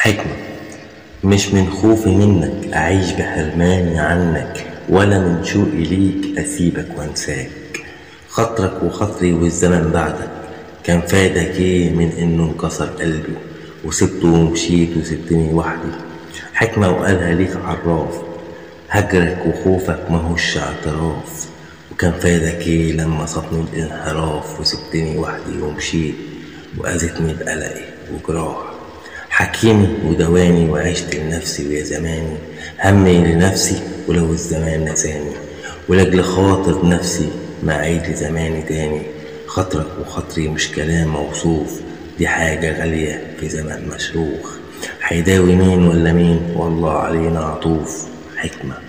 حكمة مش من خوفي منك أعيش بحرماني عنك ولا من شوقي ليك أسيبك وأنساك خاطرك وخاطري والزمن بعدك كان فادك ايه من انه انكسر قلبي وسبته ومشيت وسبتني وحدي حكمة وقالها ليك عراف هجرك وخوفك ماهوش اعتراف وكان فادك ايه لما صابني الانحراف وسبتني وحدي ومشيت وأذتني بقلقي وجراح حكيمي ودواني وعشت لنفسي ويا زماني همي لنفسي ولو الزمان نساني ولأجل خاطر نفسي ما عيد لزماني تاني خاطرك وخاطري مش كلام موصوف دي حاجة غالية في زمن مشروخ هيداوي مين ولا مين والله علينا عطوف حكمة